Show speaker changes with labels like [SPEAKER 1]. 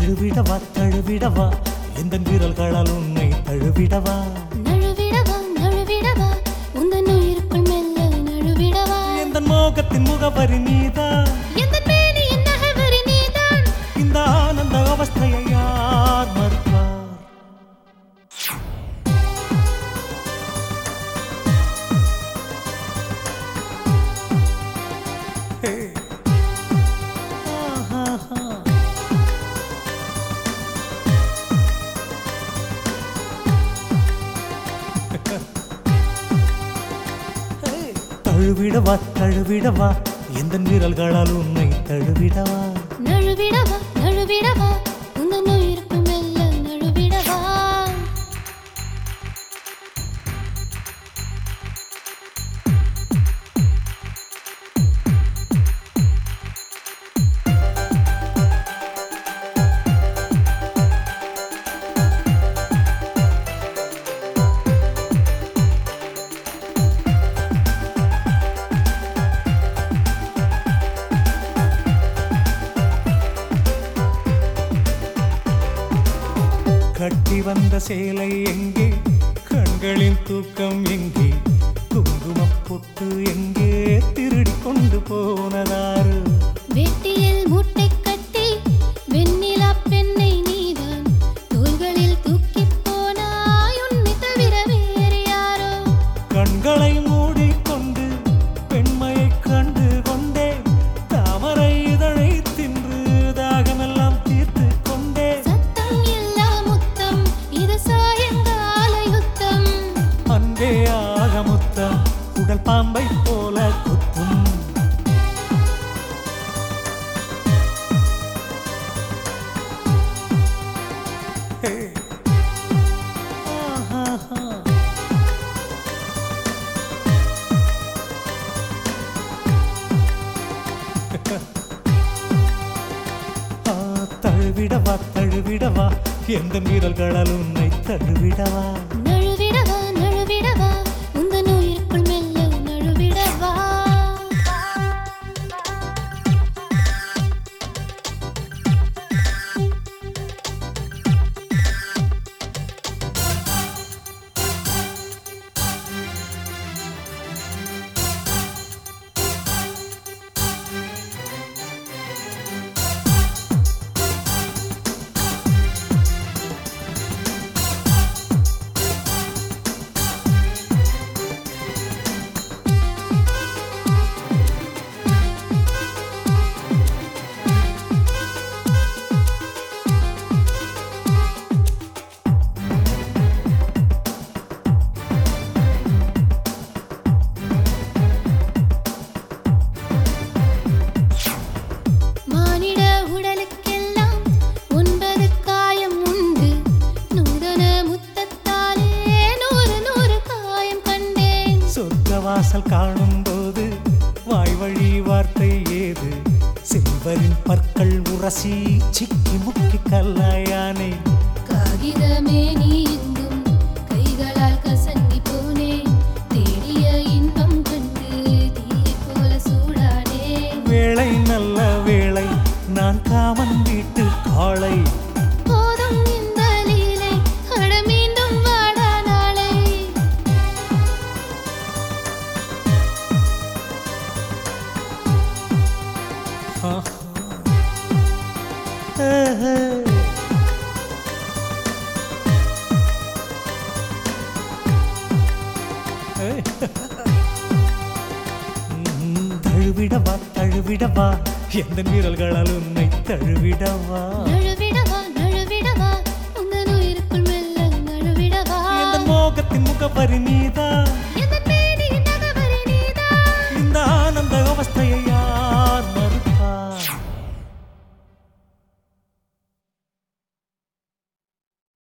[SPEAKER 1] தழுவிடவா தழுவிடவா எந்த வீரல்களால் உன்னை தழுவிடவா
[SPEAKER 2] நழுவிடவா நழுவிடவா உந்தன் உயிருக்குள் மெல்ல நழுவிடவா
[SPEAKER 1] எந்த மோகத்தின் முகவரி நீதா
[SPEAKER 2] எந்த மேனியின் நகவரி நீதான்
[SPEAKER 1] இந்த ஆனந்த அவஸ்தையை யார் மறுப்பார் ஹே. ஆஹாஹா. ஹே. தழுவிடவா தழுவிடவா எந்த வீரல்களால் உன்னை தழுவிடவா
[SPEAKER 2] நழுவிடவா நழுவிடவா உந்தன் உயிருக்குள் மெல்ல நழுவிடவா
[SPEAKER 1] கட்டி வந்த சேலை எங்கே கண்களின் தூக்கம் எங்கே குங்குமப் பொட்டு எங்கே திருடி கொண்டு போனதாரு
[SPEAKER 2] வெட்டியில் மூட்டை கட்டி வெண்ணிலா பெண்ணை நீதான் தோள்களில் தூக்கிப் போனாய் உன்னை தவிர வேறு யாரோ
[SPEAKER 1] கண்களை மூடிக்கொண்டு பெண்மையை கண்டு கொண்டே தாமரை இதழை தின்று தாகமெல்லாம் தீர்த்து கொண்டே
[SPEAKER 2] சத்தம் இல்லா முத்தம் இது சாயங்கால யுத்தம்
[SPEAKER 1] அன்பே ஆக முத்தம் உடல் பாம்பை போல குத்தும் ஹே. ஆஹாஹா. ஆ, தழுவிடவா தழுவிடவா எந்த வீரல்களால் உன்னை தழுவிடவா
[SPEAKER 2] நழுவிடவா நழுவிடவா உந்தன் உயிருக்குள் மெல்ல நழுவிடவா மானிட உடலுக்கெல்லாம் ஒன்பது காயம் உண்டு நூதன முத்தத்தாலே நூறு நூறு காயம் கண்டேன்
[SPEAKER 1] சொர்க்க வாசல் காணும் போது வாய் வழி வார்த்தை ஏது செல்வரின் பற்கள் உரசி சிக்கி முக்கி கல்லாயானே
[SPEAKER 2] காகிதமே நீ எங்கும் கைகளால் கசங்கி போனேன் தேடிய இன்பம் கண்டு தீயை போல சூடானே
[SPEAKER 1] வேளை நல்ல வேளை நான் காமன் வீட்டு காளை
[SPEAKER 2] போதும் இந்த லீலை அட மீண்டும் வாடா நாளை
[SPEAKER 1] ஆஹா. ஆஹா. ஏய். ம், தழுவிடவா தழுவிடவா எந்த வீரல்களால் உன்னை தழுவிடவா
[SPEAKER 2] நழுவிடவா நழுவிடவா உந்தன் உயிருக்குள் மெல்ல நழுவிடவா
[SPEAKER 1] எந்த மோகத்தின் முகவரி நீதான்